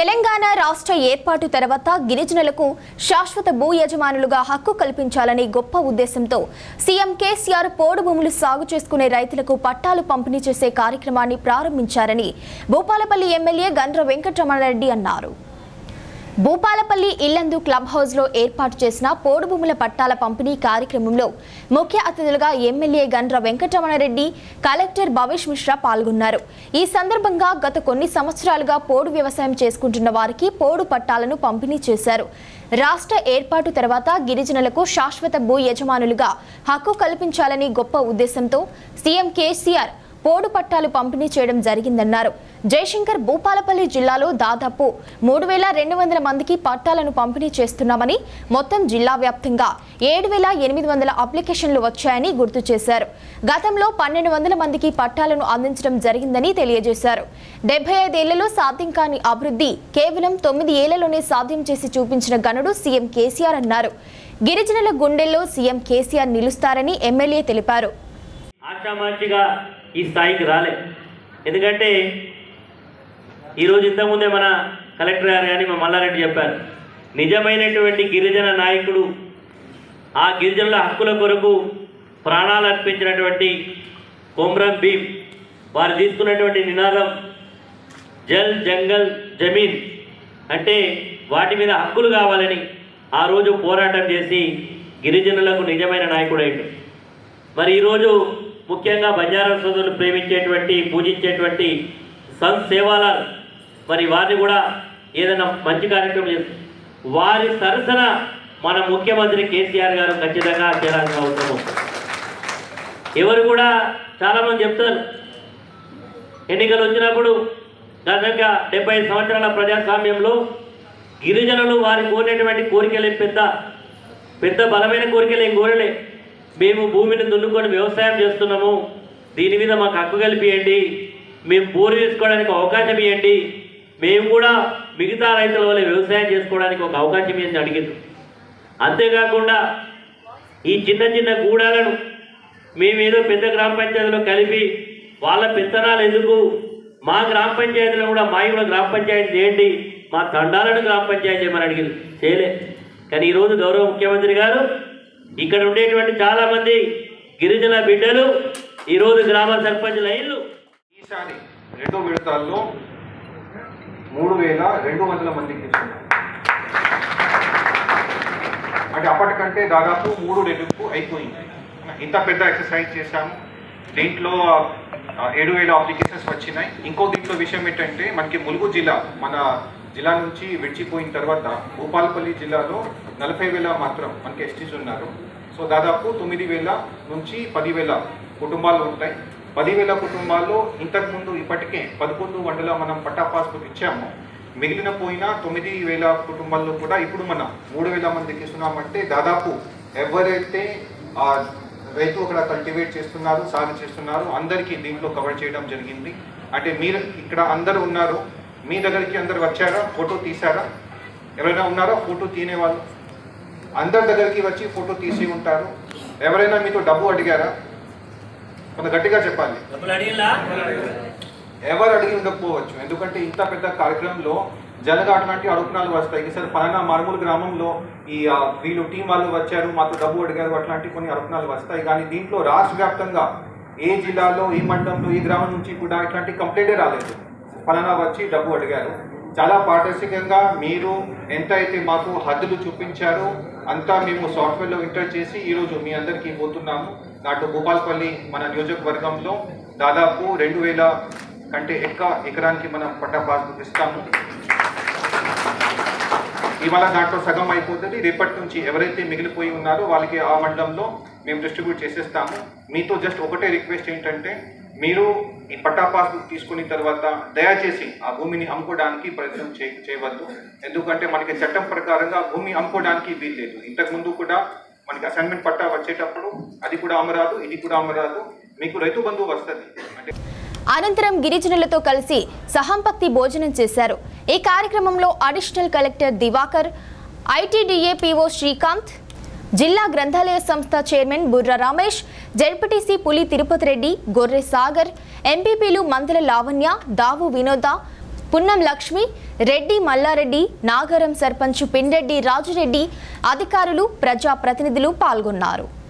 తెలంగాణ రాష్ట్ర ఏర్పాటు తర్వాత గిరిజనులకు శాశ్వత భూ యజమానులుగా హక్కు కల్పించాలని గొప్ప ఉద్దేశంతో సీఎం కేసీఆర్ పోడు భూములు సాగు చేసుకునే రైతులకు పట్టాలు పంపిణీ చేసే కార్యక్రమాన్ని ప్రారంభించారని భూపాలపల్లి ఎమ్మెల్యే గండ్ర వెంకటరమణారెడ్డి అన్నారు భూపాలపల్లి ఇల్లందు క్లబ్ హౌస్ లో ఏర్పాటు చేసిన పోడు భూముల పట్టాల పంపిణీ కార్యక్రమంలో ముఖ్య అతిథులుగా ఎమ్మెల్యే గండ్ర వెంకటరమణారెడ్డి కలెక్టర్ భవేష్ మిశ్రా పాల్గొన్నారు ఈ సందర్భంగా గత కొన్ని సంవత్సరాలుగా పోడు వ్యవసాయం చేసుకుంటున్న వారికి పోడు పట్టాలను పంపిణీ చేశారు రాష్ట్ర ఏర్పాటు తర్వాత గిరిజనులకు శాశ్వత భూ యజమానులుగా హక్కు కల్పించాలని గొప్ప ఉద్దేశంతో సీఎం కేసీఆర్ పోడు పట్టాలు పంపిణీ చేయడం జరిగిందన్నారు జయశంకర్ భూపాలపల్లి జిల్లాలో దాదాపు మూడు వేల రెండు వందల మందికి పట్టాలను పంపిణీ చేస్తున్నామని మొత్తం జిల్లా వ్యాప్తంగా ఏడు వేల ఎనిమిది వందల అప్లికేషన్లు వచ్చాయని గుర్తు చేశారు గతంలో పన్నెండు వందల మందికి పట్టాలను అందించడం జరిగిందని తెలియజేశారు డెబ్బై ఐదేళ్లలో సాధ్యం కాని అభివృద్ధి కేవలం తొమ్మిది ఏళ్లలోనే సాధ్యం చేసి చూపించిన గనుడు సీఎం కేసీఆర్ అన్నారు గిరిజనుల గుండెల్లో సీఎం కేసీఆర్ నిలుస్తారని ఎమ్మెల్యే తెలిపారు ఆషామాషిగా ఈ స్థాయికి రాలే ఎందుకంటే ఈరోజు ఇంతకుముందే మన కలెక్టర్ గారు కానీ మా మల్లారెడ్డి చెప్పారు నిజమైనటువంటి గిరిజన నాయకుడు ఆ గిరిజనుల హక్కుల కొరకు ప్రాణాలు అర్పించినటువంటి కొమ్రం భీమ్ వారు తీసుకున్నటువంటి నినాదం జల్ జంగల్ జమీన్ అంటే వాటి మీద హక్కులు కావాలని ఆ రోజు పోరాటం చేసి గిరిజనులకు నిజమైన నాయకుడైండు మరి ఈరోజు ముఖ్యంగా బంజారా సోదరులు ప్రేమించేటువంటి పూజించేటువంటి సంత్ సేవాలాల్ మరి వారిని కూడా ఏదైనా మంచి కార్యక్రమం చేస్తారు వారి సరసన మన ముఖ్యమంత్రి కేసీఆర్ గారు ఖచ్చితంగా చేయాల్సిన అవసరం ఉంది ఎవరు కూడా చాలామంది చెప్తారు ఎన్నికలు వచ్చినప్పుడు దాదాపుగా డెబ్బై ఐదు సంవత్సరాల ప్రజాస్వామ్యంలో గిరిజనులు వారి కోరినటువంటి కోరికలు ఏం పెద్ద పెద్ద బలమైన కోరికలు ఏం కోరలే మేము భూమిని దున్నుకొని వ్యవసాయం చేస్తున్నాము దీని మీద మాకు హక్కు కల్పియండి మేము బోరు చేసుకోవడానికి అవకాశం ఇవ్వండి మేము కూడా మిగతా రైతుల వల్ల వ్యవసాయం చేసుకోవడానికి ఒక అవకాశం ఇవ్వండి అడిగింది అంతేకాకుండా ఈ చిన్న చిన్న గూడాలను మేమేదో పెద్ద గ్రామ పంచాయతీలో కలిపి వాళ్ళ పెత్తనాలు ఎందుకు మా గ్రామ పంచాయతీలో కూడా మా కూడా గ్రామ పంచాయతీ చేయండి మా తండాలను గ్రామ పంచాయతీ చేయమని అడిగింది చేయలే కానీ ఈరోజు గౌరవ ముఖ్యమంత్రి గారు ఇక్కడ ఉండేటువంటి చాలామంది గిరిజన బిడ్డలు ఈరోజు గ్రామ సర్పంచ్ లైన్లు ఈసారి రెండో విడతల్లో మూడు వేల రెండు వందల మందికి ఇస్తున్నారు అంటే అప్పటికంటే దాదాపు మూడు రెట్టింపు అయిపోయింది ఇంత పెద్ద ఎక్సర్సైజ్ చేశాము దీంట్లో ఆ, ఏడు వేల అప్లికేషన్స్ వచ్చినాయి ఇంకో దీంట్లో విషయం ఏంటంటే మనకి ములుగు జిల్లా మన జిల్లా నుంచి విడిచిపోయిన తర్వాత భూపాలపల్లి జిల్లాలో నలభై వేల మాత్రం మనకి ఎస్టీస్ ఉన్నారు సో దాదాపు తొమ్మిది వేల నుంచి పదివేల కుటుంబాలు ఉంటాయి పదివేల కుటుంబాల్లో ఇంతకుముందు ఇప్పటికే పదకొండు వందల మనం పట్టా పాస్బుక్ ఇచ్చాము మిగిలిన పోయిన తొమ్మిది వేల కుటుంబాల్లో కూడా ఇప్పుడు మనం మూడు వేల మందికి ఇస్తున్నామంటే దాదాపు ఎవరైతే ఆ రైతు అక్కడ కల్టివేట్ చేస్తున్నారు సాగు చేస్తున్నారు అందరికీ దీంట్లో కవర్ చేయడం జరిగింది అంటే మీరు ఇక్కడ అందరు ఉన్నారు మీ దగ్గరికి అందరు వచ్చారా ఫోటో తీసారా ఎవరైనా ఉన్నారా ఫోటో తీనేవాళ్ళు అందరి దగ్గరికి వచ్చి ఫోటో తీసి ఉంటారు ఎవరైనా మీతో డబ్బు అడిగారా కొంత గట్టిగా చెప్పాలి ఎవరు అడిగి ఉండకపోవచ్చు ఎందుకంటే ఇంత పెద్ద కార్యక్రమంలో జనగా అట్లాంటి అడుగునాలు వస్తాయి సార్ పలానా మారుమూల గ్రామంలో ఈ ఆ, వీళ్ళు టీం వాళ్ళు వచ్చారు మాకు డబ్బు అడిగారు అట్లాంటి కొన్ని అడుగునాలు వస్తాయి కానీ దీంట్లో రాష్ట్ర వ్యాప్తంగా ఏ జిల్లాలో ఏ మండలంలో ఈ గ్రామం నుంచి కూడా ఇట్లాంటి కంప్లైంటే రాలేదు ఫలానా వచ్చి డబ్బు అడిగారు చాలా పారదర్శకంగా మీరు ఎంత అయితే మాకు హద్దులు చూపించారో అంతా మేము సాఫ్ట్వేర్లో ఎంటర్ చేసి ఈరోజు మీ అందరికీ పోతున్నాము నాటు భూపాల్పల్లి మన నియోజకవర్గంలో దాదాపు రెండు వేల కంటే ఎక్కువ ఎకరానికి మనం పట్టా పాస్బుక్ ఇస్తాము ఇవాళ దాంట్లో సగం అయిపోతుంది రేపటి నుంచి ఎవరైతే మిగిలిపోయి ఉన్నారో వాళ్ళకి ఆ మండలంలో మేము డిస్ట్రిబ్యూట్ చేసేస్తాము మీతో జస్ట్ ఒకటే రిక్వెస్ట్ ఏంటంటే మీరు ఈ పట్టా పాస్బుక్ తీసుకున్న తర్వాత దయచేసి ఆ భూమిని అమ్ముకోవడానికి ప్రయత్నం చే చేయవద్దు ఎందుకంటే మనకి చట్టం ప్రకారంగా భూమి అమ్ముకోవడానికి వీల్లేదు ఇంతకుముందు కూడా మనకి అసైన్మెంట్ పట్టా వచ్చేటప్పుడు అది కూడా అమరాదు ఇది కూడా అమరాదు మీకు రైతు బంధువు వస్తుంది అంటే అనంతరం గిరిజనులతో కలిసి సహంపక్తి భోజనం చేశారు ఈ కార్యక్రమంలో additional collector Diwakar ITDA PO Srikanth జిల్లా గ్రంథాలయ సంస్థ చైర్మన్ బుర్ర రమేష్ జడ్పీటీసీ పులి తిరుపతి రెడ్డి గొర్రె సాగర్ ఎంపీపీలు మందల లావణ్య దావు వినోద పున్నం లక్ష్మి రెడ్డి మల్లారెడ్డి నాగరం సర్పంచ్ పిండెడ్డి రాజురెడ్డి అధికారులు ప్రజాప్రతినిధులు పాల్గొన్నారు